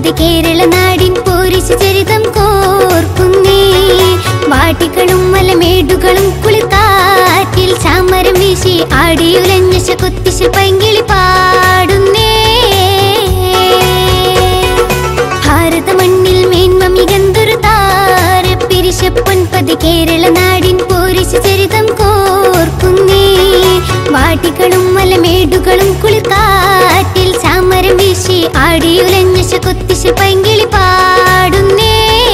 പതി കേരള നാടിൻ പോരിശ ചരിതം കോർക്കുന്നേ വാട്ടികളും മലമേടുകളും കുളിക്കാറ്റിൽ ചാമരം വീശി ആടിയുലഞ്ഞശ കൊത്തിശ പൈങ്കിളി പാടുന്നേ ഭാരത മണ്ണിൽ മേന്മ മികന്തൊരു താര പിരിശ പൊൻപതി കേരള നാടിൻ പോരിശ ചരിതം കോർക്കുന്നേ വാട്ടികളും മലമേടുകളും കുളിക്കാറ്റിൽ ചാമരം വീശി ആടിയുലഞ്ഞശ കൊത്തിശ പൈങ്കിളി പാടുന്നേ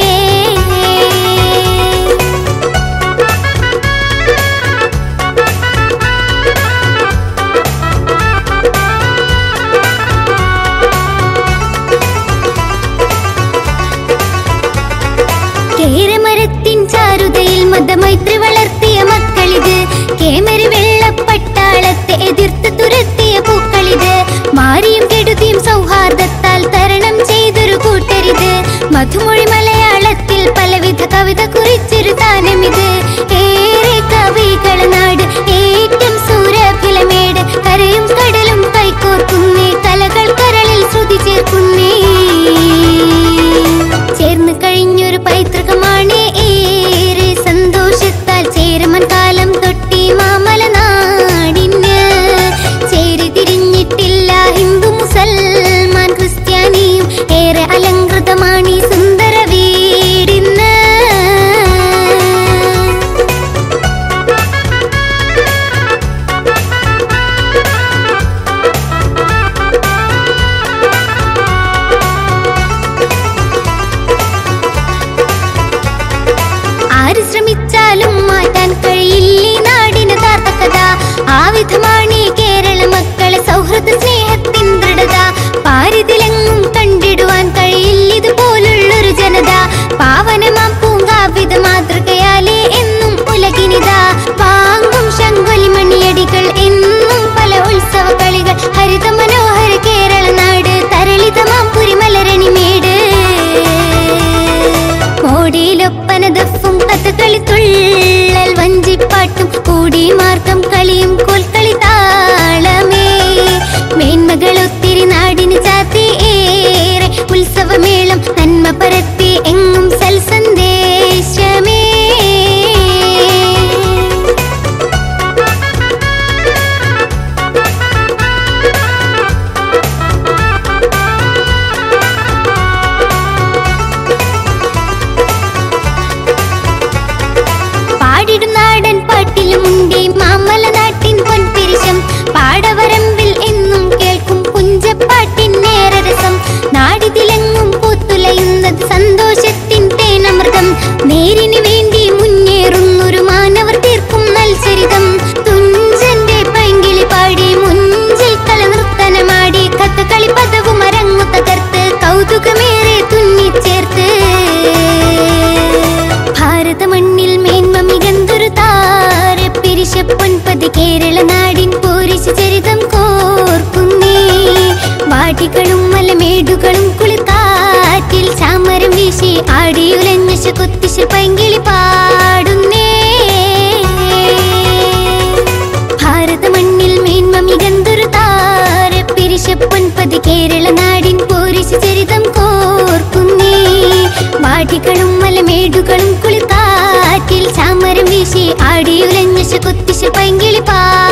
കേരമരത്തിൻ ചാരുതയിൽ മതമൈത്രി വളർത്തിയ മക്കളിത് കേമരി വെള്ളപ്പട്ടാളത്തെ എതിർത്ത് തുരത്തിയ പൂക്കളിത് മാറിയും കെടുതിയും സൗഹാർദ്ദത്താൽ തരണം ചെയ്തൊരു കൂട്ടരിത് മധുമൊഴി മലയാളത്തിൽ പലവിധ കവിത കുറിച്ചൊരു താനമിത് ഏറെ കവികള നാട് ഏറ്റം സൂരഫിലമേട് കരയും കടലും കൈകോർക്കുന്നേ കലകൾ കരളിൽ ശ്രുതി ചേർക്കുന്നേ ചേർന്ന് കഴിഞ്ഞൊരു പൈതൃകമാണ് ഏറെ സന്തോഷത്താൽ ചേരമൻ കാലം തൊട്ടി മാമല നാടിന് ചേരി തിരിഞ്ഞിട്ടില്ല ഹിന്ദു മുസൽമാൻ ക്രിസ്ത്യാനിയും ഏറെ അലങ്കൃതമാണ് ഈ സുന്ദര വീടിന്ന് ആര് ശ്രമിച്ചാലും മാറ്റാൻ കഴിയില്ല ഈ നാടിന് താർത്തകഥ ആ വിധമാണ് ഈ കേരള മക്കളെ സൗഹൃദ സ്നേഹത്തിൻ ദൃഢത പാരിതിലെങ്ങും കണ്ടിടുവാൻ കഴിയില്ല ഇതുപോലുള്ളൊരു ജനത പാവനമാം പൂങ്കാവിത മാതൃകയാലേ എന്നും ഉലകിനിതാ വാങ്ങും ശങ്കൊലി മണിയടികൾ എന്നും പല ഉത്സവ കളികൾ ഹരിത മനോഹര കേരള നാട് തരളിതമാം പുരിമലരണിമേട് മോടിയിലൊപ്പന ദഫും കഥകളി തുള്ളൽ വഞ്ചിപ്പാട്ടും കൂടി മാർക്കം കളിയും കോൽക്കളി താളമേ മേന്മകൾ ഒത്തിരി നാടിന് ചാത്തി ഏറെ ഉത്സവമേളം നന്മ പരത്തി എങ്ങും സൽസന്ദേശമേ പാടിടും നാടൻ പാട്ടിലുമുണ്ടേ മാമല നാട്ടിൻ പൊൻപിരിശം പാടവരമ്പിൽ എന്നും കേൾക്കും പുഞ്ചപ്പാട്ടിൻ നേരരസം നാടിതിലെങ്ങും പൂത്തുലയുന്നത് സന്തോഷത്തിൻ തേനമൃതം നേരിന് വേണ്ടി മുന്നേറുന്നൊരു മാനവർ തീർക്കും മത്സരിതം തുഞ്ചന്റെ പൈങ്കിളി പാടി മുഞ്ചിൽ കല നൃത്തനമാടി കഥകളി പദവും അരങ്ങു തകർത്ത് കൗതുകമേറെ തുന്നിച്ചേർത്ത് ഭാരത മണ്ണിൽ മേന്മ മികന്തൊരു താര പിരിശ പൊൻപതി കേരള നാടിൻ പോരിശ ചരിതം കോർക്കുന്നേ വാടികളും മലമേടുകളും കുളിക്കാറ്റിൽ ചാമരം വീശി ആടിയുലഞ്ഞശ കൊത്തിശ പൈങ്കിളി പാടുന്നേ ഭാരത മണ്ണിൽ മേന്മ മികന്തൊരു താര പിരിശ പൊൻപതി കേരള നാടിൻ പോരിശ ചരിതം കോർക്കുന്നേ വാടികളും മലമേടുകളും കുളിക്കാറ്റിൽ ചാമരം വീശി ആടിയുലഞ്ഞശ കൊത്തിശ പൈങ്കിളി പാ